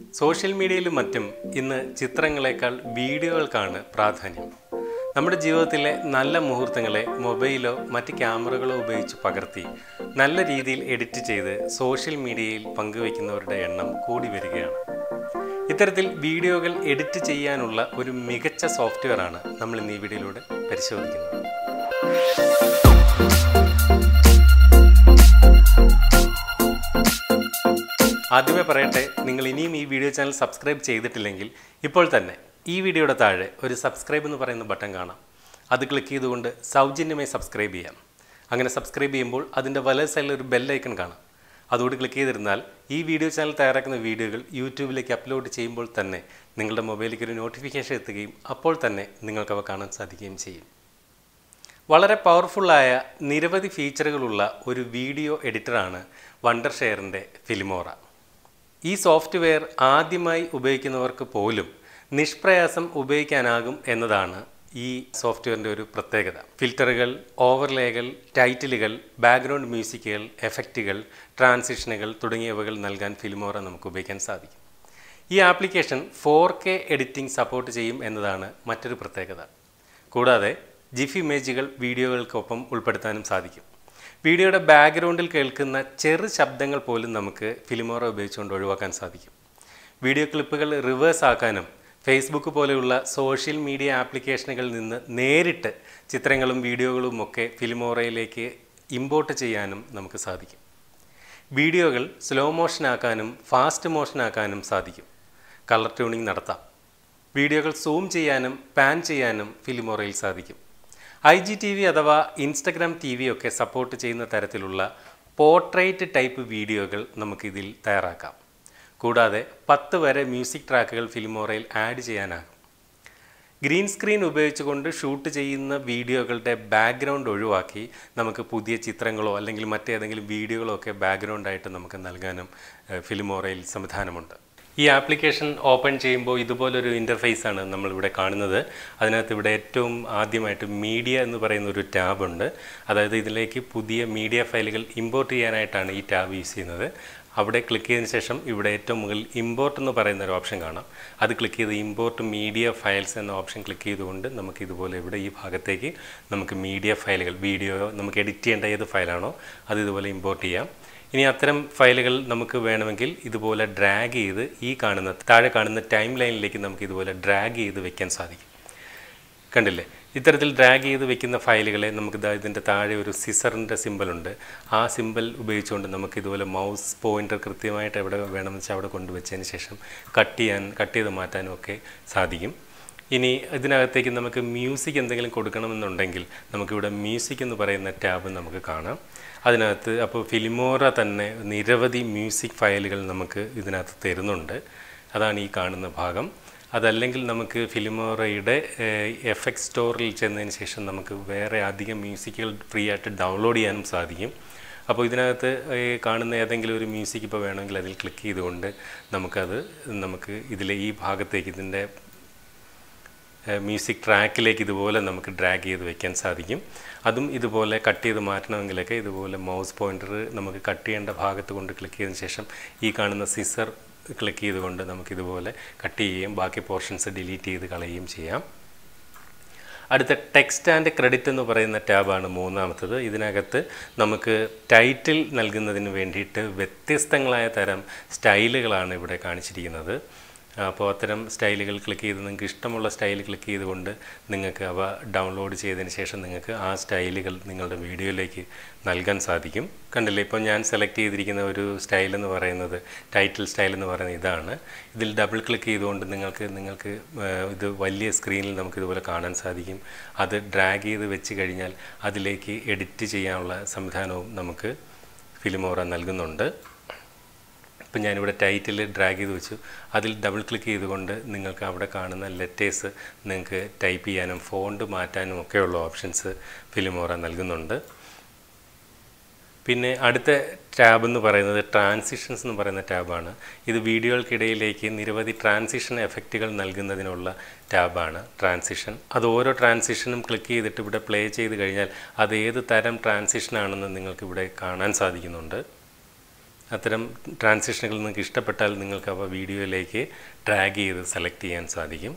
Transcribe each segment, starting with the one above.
social മീഡിയയിലും മറ്റും ഇന്ന് ചിത്രങ്ങളെക്കാൾ വീഡിയോകൾക്കാണ് പ്രാധാന്യം നമ്മുടെ ജീവിതത്തിലെ നല്ല മുഹൂർത്തങ്ങളെ മൊബൈലോ മറ്റ് ക്യാമറകളോ ഉപയോഗിച്ച് പകർത്തി നല്ല രീതിയിൽ എഡിറ്റ് ചെയ്ത് സോഷ്യൽ മീഡിയയിൽ പങ്കുവയ്ക്കുന്നവരുടെ എണ്ണം കൂടി വരികയാണ് ഇത്തരത്തിൽ വീഡിയോകൾ എഡിറ്റ് ചെയ്യാനുള്ള ഒരു മികച്ച സോഫ്റ്റ്വെയറാണ് നമ്മൾ ഇന്ന് ഈ വീഡിയോയിലൂടെ പരിശോധിക്കുന്നത് ആദ്യമേ പറയട്ടെ നിങ്ങൾ ഇനിയും ഈ വീഡിയോ ചാനൽ സബ്സ്ക്രൈബ് ചെയ്തിട്ടില്ലെങ്കിൽ ഇപ്പോൾ തന്നെ ഈ വീഡിയോയുടെ താഴെ ഒരു സബ്സ്ക്രൈബ് എന്ന് പറയുന്ന ബട്ടൺ കാണാം അത് ക്ലിക്ക് ചെയ്തുകൊണ്ട് സൗജന്യമായി സബ്സ്ക്രൈബ് ചെയ്യാം അങ്ങനെ സബ്സ്ക്രൈബ് ചെയ്യുമ്പോൾ അതിൻ്റെ വലത് സൈഡിൽ ഒരു ബെല്ലൈക്കൺ കാണാം അതുകൂടി ക്ലിക്ക് ചെയ്തിരുന്നാൽ ഈ വീഡിയോ ചാനൽ തയ്യാറാക്കുന്ന വീഡിയോകൾ യൂട്യൂബിലേക്ക് അപ്ലോഡ് ചെയ്യുമ്പോൾ തന്നെ നിങ്ങളുടെ മൊബൈലിലേക്ക് ഒരു നോട്ടിഫിക്കേഷൻ എത്തുകയും അപ്പോൾ തന്നെ നിങ്ങൾക്കവ കാണാൻ സാധിക്കുകയും ചെയ്യും വളരെ പവർഫുള്ളായ നിരവധി ഫീച്ചറുകളുള്ള ഒരു വീഡിയോ എഡിറ്ററാണ് വണ്ടർ ഷെയറിൻ്റെ ഫിലിമോറ ഈ സോഫ്റ്റ്വെയർ ആദ്യമായി ഉപയോഗിക്കുന്നവർക്ക് പോലും നിഷ്പ്രയാസം ഉപയോഗിക്കാനാകും എന്നതാണ് ഈ സോഫ്റ്റ്വെയറിൻ്റെ ഒരു പ്രത്യേകത ഫിൽറ്ററുകൾ ഓവർലേകൾ ടൈറ്റിലുകൾ ബാക്ക്ഗ്രൗണ്ട് മ്യൂസിക്കുകൾ എഫക്റ്റുകൾ ട്രാൻസിഷനുകൾ തുടങ്ങിയവകൾ നൽകാൻ ഫിലിമോറ നമുക്ക് ഉപയോഗിക്കാൻ സാധിക്കും ഈ application four K editing support ചെയ്യും എന്നതാണ് മറ്റൊരു പ്രത്യേകത കൂടാതെ ജിഫ് ഇമേജുകൾ വീഡിയോകൾക്കൊപ്പം ഉൾപ്പെടുത്താനും സാധിക്കും വീഡിയോയുടെ ബാക്ക്ഗ്രൗണ്ടിൽ കേൾക്കുന്ന ചെറു ശബ്ദങ്ങൾ പോലും നമുക്ക് ഫിലിമോറ ഉപയോഗിച്ചുകൊണ്ട് ഒഴിവാക്കാൻ സാധിക്കും വീഡിയോ ക്ലിപ്പുകൾ റിവേഴ്സ് ആക്കാനും ഫേസ്ബുക്ക് പോലെയുള്ള സോഷ്യൽ മീഡിയ ആപ്ലിക്കേഷനുകളിൽ നിന്ന് നേരിട്ട് ചിത്രങ്ങളും വീഡിയോകളും ഒക്കെ ഫിലിമോറയിലേക്ക് ഇമ്പോർട്ട് ചെയ്യാനും നമുക്ക് സാധിക്കും വീഡിയോകൾ സ്ലോ മോഷൻ ആക്കാനും ഫാസ്റ്റ് മോഷൻ ആക്കാനും സാധിക്കും കളർ ട്യൂണിംഗ് നടത്താം വീഡിയോകൾ സൂം ചെയ്യാനും പാൻ ചെയ്യാനും ഫിലിമോറയിൽ സാധിക്കും ഐ ജി ടി വി അഥവാ ഇൻസ്റ്റഗ്രാം ടി വി ഒക്കെ സപ്പോർട്ട് ചെയ്യുന്ന തരത്തിലുള്ള പോർട്രേറ്റ് ടൈപ്പ് വീഡിയോകൾ നമുക്കിതിൽ തയ്യാറാക്കാം കൂടാതെ പത്ത് വരെ മ്യൂസിക് ട്രാക്കുകൾ ഫിലിമോറയിൽ ആഡ് ചെയ്യാനാകും ഗ്രീൻ സ്ക്രീൻ ഉപയോഗിച്ചുകൊണ്ട് ഷൂട്ട് ചെയ്യുന്ന വീഡിയോകളുടെ ബാക്ക്ഗ്രൗണ്ട് ഒഴിവാക്കി നമുക്ക് പുതിയ ചിത്രങ്ങളോ അല്ലെങ്കിൽ മറ്റേതെങ്കിലും വീഡിയോകളോ ഒക്കെ ബാക്ക്ഗ്രൗണ്ടായിട്ട് നമുക്ക് നൽകാനും ഫിലിമോറയിൽ സംവിധാനമുണ്ട് ഈ ആപ്ലിക്കേഷൻ ഓപ്പൺ ചെയ്യുമ്പോൾ ഇതുപോലൊരു ഇൻ്റർഫേസ് ആണ് നമ്മളിവിടെ കാണുന്നത് അതിനകത്ത് ഇവിടെ ഏറ്റവും ആദ്യമായിട്ട് മീഡിയ എന്ന് പറയുന്ന ഒരു ടാബ് ഉണ്ട് അതായത് ഇതിലേക്ക് പുതിയ മീഡിയ ഫയലുകൾ ഇമ്പോർട്ട് ചെയ്യാനായിട്ടാണ് ഈ ടാബ് യൂസ് ചെയ്യുന്നത് അവിടെ ക്ലിക്ക് ചെയ്തതിന് ശേഷം ഇവിടെ ഏറ്റവും മുകളിൽ ഇമ്പോർട്ട് എന്ന് പറയുന്ന ഒരു ഓപ്ഷൻ കാണാം അത് ക്ലിക്ക് ചെയ്ത് ഇമ്പോർട്ട് മീഡിയ ഫയൽസ് എന്ന ഓപ്ഷൻ ക്ലിക്ക് ചെയ്തുകൊണ്ട് നമുക്ക് ഇതുപോലെ ഇവിടെ ഈ ഭാഗത്തേക്ക് നമുക്ക് മീഡിയ ഫയലുകൾ വീഡിയോ നമുക്ക് എഡിറ്റ് ചെയ്യേണ്ട ഏത് ഫയലാണോ അത് ഇതുപോലെ ഇമ്പോർട്ട് ചെയ്യാം ഇനി അത്തരം ഫയലുകൾ നമുക്ക് വേണമെങ്കിൽ ഇതുപോലെ ഡ്രാഗ് ചെയ്ത് ഈ കാണുന്ന താഴെ കാണുന്ന ടൈം ലൈനിലേക്ക് നമുക്ക് ഇതുപോലെ ഡ്രാഗ് ചെയ്ത് വെക്കാൻ സാധിക്കും കണ്ടില്ലേ ഇത്തരത്തിൽ ഡ്രാഗ് ചെയ്ത് വെക്കുന്ന ഫയലുകളെ നമുക്ക് ഇതാ ഇതിൻ്റെ താഴെ ഒരു സിസറിൻ്റെ സിമ്പലുണ്ട് ആ സിമ്പൽ ഉപയോഗിച്ചുകൊണ്ട് നമുക്ക് ഇതുപോലെ മൗസ് പോയിൻ്റർ കൃത്യമായിട്ട് എവിടെ വേണമെന്ന് വെച്ചാൽ അവിടെ കൊണ്ടുവച്ചതിന് ശേഷം കട്ട് ചെയ്യാൻ കട്ട് ചെയ്ത് മാറ്റാനും ഒക്കെ സാധിക്കും ഇനി ഇതിനകത്തേക്ക് നമുക്ക് മ്യൂസിക് എന്തെങ്കിലും കൊടുക്കണമെന്നുണ്ടെങ്കിൽ നമുക്കിവിടെ മ്യൂസിക് എന്ന് പറയുന്ന ടാബ് നമുക്ക് കാണാം അതിനകത്ത് അപ്പോൾ ഫിലിമോറ തന്നെ നിരവധി മ്യൂസിക് ഫയലുകൾ നമുക്ക് ഇതിനകത്ത് തരുന്നുണ്ട് അതാണ് ഈ കാണുന്ന ഭാഗം അതല്ലെങ്കിൽ നമുക്ക് ഫിലിമോറയുടെ എഫക്ട് സ്റ്റോറിൽ ചെന്നതിന് ശേഷം നമുക്ക് വേറെ അധികം മ്യൂസിക്കുകൾ ഫ്രീ ആയിട്ട് ഡൗൺലോഡ് ചെയ്യാനും സാധിക്കും അപ്പോൾ ഇതിനകത്ത് കാണുന്ന ഏതെങ്കിലും ഒരു മ്യൂസിക് ഇപ്പോൾ വേണമെങ്കിൽ അതിൽ ക്ലിക്ക് ചെയ്തുകൊണ്ട് നമുക്കത് നമുക്ക് ഇതിലെ ഈ ഭാഗത്തേക്ക് ഇതിൻ്റെ മ്യൂസിക് ട്രാക്കിലേക്ക് ഇതുപോലെ നമുക്ക് ഡ്രാഗ് ചെയ്ത് വെക്കാൻ സാധിക്കും അതും ഇതുപോലെ കട്ട് ചെയ്ത് മാറ്റണമെങ്കിലൊക്കെ ഇതുപോലെ മൗസ് പോയിൻ്റർ നമുക്ക് കട്ട് ചെയ്യേണ്ട ഭാഗത്ത് കൊണ്ട് ക്ലിക്ക് ചെയ്തതിന് ശേഷം ഈ കാണുന്ന സിസർ ക്ലിക്ക് ചെയ്തുകൊണ്ട് നമുക്കിതുപോലെ കട്ട് ചെയ്യുകയും ബാക്കി പോർഷൻസ് ഡിലീറ്റ് ചെയ്ത് കളയുകയും ചെയ്യാം അടുത്ത ടെക്സ്റ്റ് ആൻഡ് ക്രെഡിറ്റ് എന്ന് പറയുന്ന ടാബാണ് മൂന്നാമത്തത് ഇതിനകത്ത് നമുക്ക് ടൈറ്റിൽ നൽകുന്നതിന് വേണ്ടിയിട്ട് വ്യത്യസ്തങ്ങളായ തരം സ്റ്റൈലുകളാണ് ഇവിടെ കാണിച്ചിരിക്കുന്നത് അപ്പോൾ അത്തരം സ്റ്റൈലുകൾ ക്ലിക്ക് ചെയ്ത് നിങ്ങൾക്ക് ഇഷ്ടമുള്ള സ്റ്റൈൽ ക്ലിക്ക് ചെയ്തുകൊണ്ട് നിങ്ങൾക്ക് അവ ഡൗൺലോഡ് ചെയ്തതിന് ശേഷം നിങ്ങൾക്ക് ആ സ്റ്റൈലുകൾ നിങ്ങളുടെ വീഡിയോയിലേക്ക് നൽകാൻ സാധിക്കും കണ്ടില്ലേ ഇപ്പോൾ ഞാൻ സെലക്ട് ചെയ്തിരിക്കുന്ന ഒരു സ്റ്റൈൽ എന്ന് പറയുന്നത് ടൈറ്റിൽ സ്റ്റൈൽ എന്ന് പറയുന്നത് ഇതാണ് ഇതിൽ ഡബിൾ ക്ലിക്ക് ചെയ്തുകൊണ്ട് നിങ്ങൾക്ക് നിങ്ങൾക്ക് ഇത് വലിയ സ്ക്രീനിൽ നമുക്ക് ഇതുപോലെ കാണാൻ സാധിക്കും അത് ഡ്രാഗ് ചെയ്ത് വെച്ച് കഴിഞ്ഞാൽ അതിലേക്ക് എഡിറ്റ് ചെയ്യാനുള്ള സംവിധാനവും നമുക്ക് ഫിലിമോറ നൽകുന്നുണ്ട് ഇപ്പം ഞാനിവിടെ ടൈറ്റിൽ ഡ്രാഗ് ചെയ്ത് വെച്ചു അതിൽ ഡബിൾ ക്ലിക്ക് ചെയ്തുകൊണ്ട് നിങ്ങൾക്ക് അവിടെ കാണുന്ന ലെറ്റേഴ്സ് നിങ്ങൾക്ക് ടൈപ്പ് ചെയ്യാനും ഫോണ്ട് മാറ്റാനും ഒക്കെയുള്ള ഓപ്ഷൻസ് ഫിലിമോറ നൽകുന്നുണ്ട് പിന്നെ അടുത്ത ടാബ് എന്ന് പറയുന്നത് ട്രാൻസിഷൻസ് എന്ന് പറയുന്ന ടാബാണ് ഇത് വീഡിയോകൾക്കിടയിലേക്ക് നിരവധി ട്രാൻസിഷൻ എഫക്റ്റുകൾ നൽകുന്നതിനുള്ള ടാബാണ് ട്രാൻസിഷൻ അത് ഓരോ ട്രാൻസിഷനും ക്ലിക്ക് ചെയ്തിട്ട് ഇവിടെ പ്ലേ ചെയ്ത് കഴിഞ്ഞാൽ അത് ഏത് തരം ട്രാൻസിഷനാണെന്ന് നിങ്ങൾക്ക് ഇവിടെ കാണാൻ സാധിക്കുന്നുണ്ട് അത്തരം ട്രാൻസിഷനുകൾ നിങ്ങൾക്ക് ഇഷ്ടപ്പെട്ടാൽ നിങ്ങൾക്ക് അവ വീഡിയോയിലേക്ക് ഡ്രാഗ് ചെയ്ത് സെലക്ട് ചെയ്യാൻ സാധിക്കും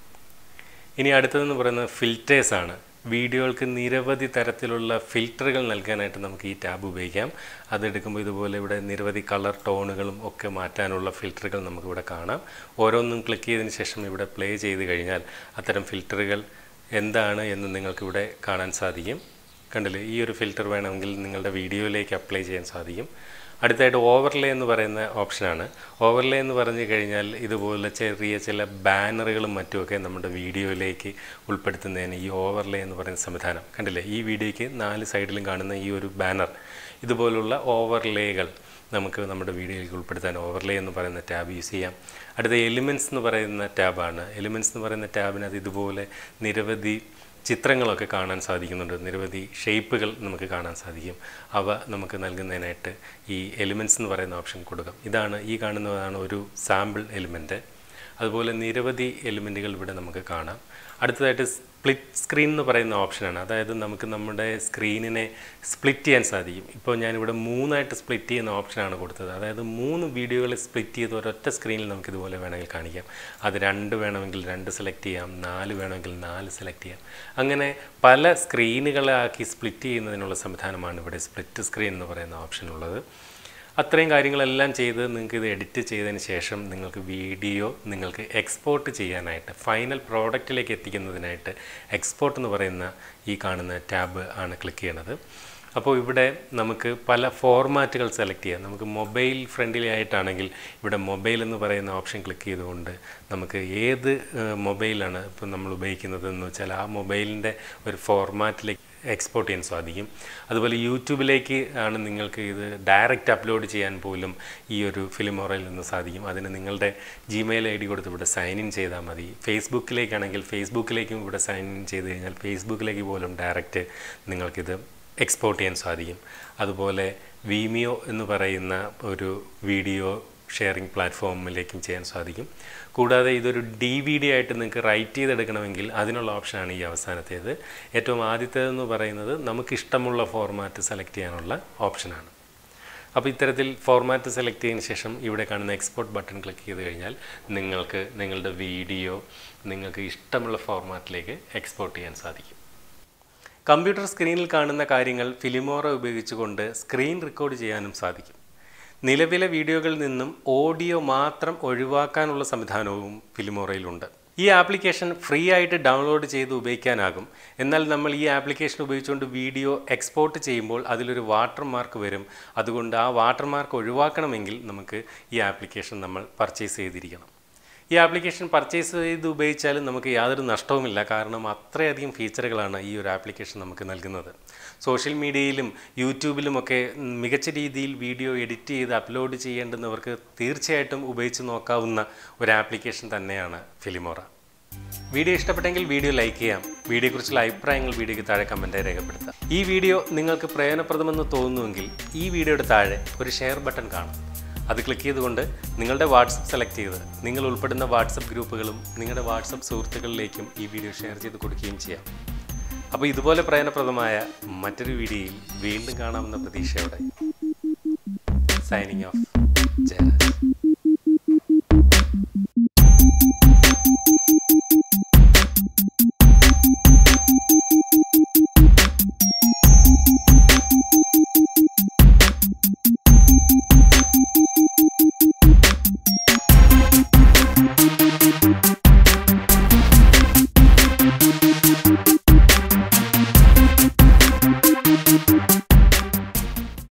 ഇനി അടുത്തതെന്ന് പറയുന്നത് ഫിൽറ്റേഴ്സാണ് വീഡിയോകൾക്ക് നിരവധി തരത്തിലുള്ള ഫിൽറ്ററുകൾ നൽകാനായിട്ട് നമുക്ക് ഈ ടാബ് ഉപയോഗിക്കാം അതെടുക്കുമ്പോൾ ഇതുപോലെ ഇവിടെ നിരവധി കളർ ടോണുകളും ഒക്കെ മാറ്റാനുള്ള ഫിൽറ്ററുകൾ നമുക്കിവിടെ കാണാം ഓരോന്നും ക്ലിക്ക് ചെയ്തതിന് ശേഷം ഇവിടെ പ്ലേ ചെയ്ത് കഴിഞ്ഞാൽ അത്തരം ഫിൽറ്ററുകൾ എന്താണ് എന്ന് നിങ്ങൾക്കിവിടെ കാണാൻ സാധിക്കും കണ്ടില്ലേ ഈ ഒരു ഫിൽറ്റർ വേണമെങ്കിൽ നിങ്ങളുടെ വീഡിയോയിലേക്ക് അപ്ലൈ ചെയ്യാൻ സാധിക്കും അടുത്തായിട്ട് ഓവർലേ എന്ന് പറയുന്ന ഓപ്ഷനാണ് ഓവർലേ എന്ന് പറഞ്ഞു കഴിഞ്ഞാൽ ഇതുപോലെ ചെറിയ ചില ബാനറുകളും മറ്റുമൊക്കെ നമ്മുടെ വീഡിയോയിലേക്ക് ഉൾപ്പെടുത്തുന്നതിന് ഈ ഓവർലേ എന്ന് പറയുന്ന സംവിധാനം കണ്ടില്ലേ ഈ വീഡിയോയ്ക്ക് നാല് സൈഡിലും കാണുന്ന ഈ ഒരു ബാനർ ഇതുപോലുള്ള ഓവർലേകൾ നമുക്ക് നമ്മുടെ വീഡിയോയിലേക്ക് ഉൾപ്പെടുത്താൻ ഓവർലേ എന്ന് പറയുന്ന ടാബ് യൂസ് ചെയ്യാം അടുത്ത എലിമെൻറ്റ്സ് എന്ന് പറയുന്ന ടാബാണ് എലിമെൻറ്റ്സ് എന്ന് പറയുന്ന ടാബിനകത്ത് ഇതുപോലെ നിരവധി ചിത്രങ്ങളൊക്കെ കാണാൻ സാധിക്കുന്നുണ്ട് നിരവധി ഷേപ്പുകൾ നമുക്ക് കാണാൻ സാധിക്കും അവ നമുക്ക് നൽകുന്നതിനായിട്ട് ഈ എലിമെൻറ്റ്സ് എന്ന് പറയുന്ന ഓപ്ഷൻ കൊടുക്കാം ഇതാണ് ഈ കാണുന്നതാണ് ഒരു സാമ്പിൾ എലിമെൻറ്റ് അതുപോലെ നിരവധി എലിമെൻറ്റുകൾ ഇവിടെ നമുക്ക് കാണാം അടുത്തതായിട്ട് സ്പ്ലിറ്റ് സ്ക്രീൻ എന്ന് പറയുന്ന ഓപ്ഷനാണ് അതായത് നമുക്ക് നമ്മുടെ സ്ക്രീനിനെ സ്പ്ലിറ്റ് ചെയ്യാൻ സാധിക്കും ഇപ്പോൾ ഞാനിവിടെ മൂന്നായിട്ട് സ്പ്ലിറ്റ് ചെയ്യുന്ന ഓപ്ഷനാണ് കൊടുത്തത് അതായത് മൂന്ന് വീഡിയോകളെ സ്പ്ലിറ്റ് ചെയ്ത് ഒരൊറ്റ സ്ക്രീനിൽ നമുക്ക് ഇതുപോലെ വേണമെങ്കിൽ കാണിക്കാം അത് രണ്ട് വേണമെങ്കിൽ രണ്ട് സെലക്ട് ചെയ്യാം നാല് വേണമെങ്കിൽ നാല് സെലക്ട് ചെയ്യാം അങ്ങനെ പല സ്ക്രീനുകളാക്കി സ്പ്ലിറ്റ് ചെയ്യുന്നതിനുള്ള സംവിധാനമാണ് ഇവിടെ സ്പ്ലിറ്റ് സ്ക്രീൻ എന്ന് പറയുന്ന ഓപ്ഷൻ ഉള്ളത് അത്രയും കാര്യങ്ങളെല്ലാം ചെയ്ത് നിങ്ങൾക്ക് ഇത് എഡിറ്റ് ചെയ്തതിന് ശേഷം നിങ്ങൾക്ക് വീഡിയോ നിങ്ങൾക്ക് എക്സ്പോർട്ട് ചെയ്യാനായിട്ട് ഫൈനൽ പ്രോഡക്റ്റിലേക്ക് എത്തിക്കുന്നതിനായിട്ട് എക്സ്പോർട്ട് എന്ന് പറയുന്ന ഈ കാണുന്ന ടാബ് ആണ് ക്ലിക്ക് ചെയ്യണത് അപ്പോൾ ഇവിടെ നമുക്ക് പല ഫോർമാറ്റുകൾ സെലക്ട് ചെയ്യാം നമുക്ക് മൊബൈൽ ഫ്രണ്ട്ലി ആയിട്ടാണെങ്കിൽ ഇവിടെ മൊബൈൽ എന്ന് പറയുന്ന ഓപ്ഷൻ ക്ലിക്ക് ചെയ്തുകൊണ്ട് നമുക്ക് ഏത് മൊബൈലാണ് ഇപ്പോൾ നമ്മൾ ഉപയോഗിക്കുന്നത് എന്ന് വെച്ചാൽ ആ മൊബൈലിൻ്റെ ഒരു ഫോർമാറ്റിലേക്ക് എക്സ്പോർട്ട് ചെയ്യാൻ സാധിക്കും അതുപോലെ യൂട്യൂബിലേക്ക് ആണ് നിങ്ങൾക്ക് ഇത് ഡയറക്റ്റ് അപ്ലോഡ് ചെയ്യാൻ പോലും ഈ ഒരു ഫിലിമോറയിൽ നിന്ന് സാധിക്കും അതിന് നിങ്ങളുടെ ജിമെയിൽ ഐ ഡി കൊടുത്ത് ഇവിടെ സൈൻ ഇൻ ചെയ്താൽ മതി ഫേസ്ബുക്കിലേക്കാണെങ്കിൽ ഫേസ്ബുക്കിലേക്കും ഇവിടെ സൈൻ ഇൻ ചെയ്ത് കഴിഞ്ഞാൽ ഫേസ്ബുക്കിലേക്ക് പോലും ഡയറക്റ്റ് നിങ്ങൾക്കിത് എക്സ്പോർട്ട് ചെയ്യാൻ സാധിക്കും അതുപോലെ വീമിയോ എന്ന് പറയുന്ന ഒരു വീഡിയോ ഷെയറിംഗ് പ്ലാറ്റ്ഫോമിലേക്കും ചെയ്യാൻ സാധിക്കും കൂടാതെ ഇതൊരു ഡി വി ഡി ആയിട്ട് നിങ്ങൾക്ക് റൈറ്റ് ചെയ്തെടുക്കണമെങ്കിൽ അതിനുള്ള ഓപ്ഷനാണ് ഈ അവസാനത്തേത് ഏറ്റവും ആദ്യത്തേതെന്ന് പറയുന്നത് നമുക്ക് ഇഷ്ടമുള്ള ഫോർമാറ്റ് സെലക്ട് ചെയ്യാനുള്ള ഓപ്ഷനാണ് അപ്പോൾ ഇത്തരത്തിൽ ഫോർമാറ്റ് സെലക്ട് ചെയ്തതിന് ശേഷം ഇവിടെ കാണുന്ന എക്സ്പോർട്ട് ബട്ടൺ ക്ലിക്ക് ചെയ്ത് കഴിഞ്ഞാൽ നിങ്ങൾക്ക് നിങ്ങളുടെ വീഡിയോ നിങ്ങൾക്ക് ഇഷ്ടമുള്ള ഫോർമാറ്റിലേക്ക് എക്സ്പോർട്ട് ചെയ്യാൻ സാധിക്കും കമ്പ്യൂട്ടർ സ്ക്രീനിൽ കാണുന്ന കാര്യങ്ങൾ ഫിലിമോറ ഉപയോഗിച്ചുകൊണ്ട് സ്ക്രീൻ റെക്കോർഡ് ചെയ്യാനും സാധിക്കും നിലവിലെ വീഡിയോകളിൽ നിന്നും ഓഡിയോ മാത്രം ഒഴിവാക്കാനുള്ള സംവിധാനവും ഫിലിമോറയിലുണ്ട് ഈ ആപ്ലിക്കേഷൻ ഫ്രീ ആയിട്ട് ഡൗൺലോഡ് ചെയ്ത് ഉപയോഗിക്കാനാകും എന്നാൽ നമ്മൾ ഈ ആപ്ലിക്കേഷൻ ഉപയോഗിച്ചുകൊണ്ട് വീഡിയോ എക്സ്പോർട്ട് ചെയ്യുമ്പോൾ അതിലൊരു വാട്ടർ മാർക്ക് വരും അതുകൊണ്ട് ആ വാട്ടർ മാർക്ക് ഒഴിവാക്കണമെങ്കിൽ നമുക്ക് ഈ ആപ്ലിക്കേഷൻ നമ്മൾ പർച്ചേസ് ചെയ്തിരിക്കണം ഈ ആപ്ലിക്കേഷൻ പർച്ചേസ് ചെയ്ത് ഉപയോഗിച്ചാലും നമുക്ക് യാതൊരു നഷ്ടവുമില്ല കാരണം അത്രയധികം ഫീച്ചറുകളാണ് ഈ ഒരു ആപ്ലിക്കേഷൻ നമുക്ക് നൽകുന്നത് സോഷ്യൽ മീഡിയയിലും യൂട്യൂബിലുമൊക്കെ മികച്ച രീതിയിൽ വീഡിയോ എഡിറ്റ് ചെയ്ത് അപ്ലോഡ് ചെയ്യേണ്ടുന്നവർക്ക് തീർച്ചയായിട്ടും ഉപയോഗിച്ച് നോക്കാവുന്ന ഒരു ആപ്ലിക്കേഷൻ തന്നെയാണ് ഫിലിമോറ വീഡിയോ ഇഷ്ടപ്പെട്ടെങ്കിൽ വീഡിയോ ലൈക്ക് ചെയ്യാം വീഡിയോയെക്കുറിച്ചുള്ള അഭിപ്രായങ്ങൾ വീഡിയോയ്ക്ക് താഴെ കമൻറ്റായി രേഖപ്പെടുത്താം ഈ വീഡിയോ നിങ്ങൾക്ക് പ്രയോജനപ്രദമെന്ന് തോന്നുന്നുവെങ്കിൽ ഈ വീഡിയോയുടെ താഴെ ഒരു ഷെയർ ബട്ടൺ കാണാം അത് ക്ലിക്ക് ചെയ്തുകൊണ്ട് നിങ്ങളുടെ വാട്സപ്പ് സെലക്ട് ചെയ്ത് നിങ്ങൾ ഉൾപ്പെടുന്ന വാട്സപ്പ് ഗ്രൂപ്പുകളും നിങ്ങളുടെ വാട്സപ്പ് സുഹൃത്തുക്കളിലേക്കും ഈ വീഡിയോ ഷെയർ ചെയ്ത് കൊടുക്കുകയും ചെയ്യാം അപ്പോൾ ഇതുപോലെ പ്രയോജനപ്രദമായ മറ്റൊരു വീഡിയോയിൽ വീണ്ടും കാണാമെന്ന പ്രതീക്ഷയോടെ സൈനിങ് ഓഫ് ജയരാജ്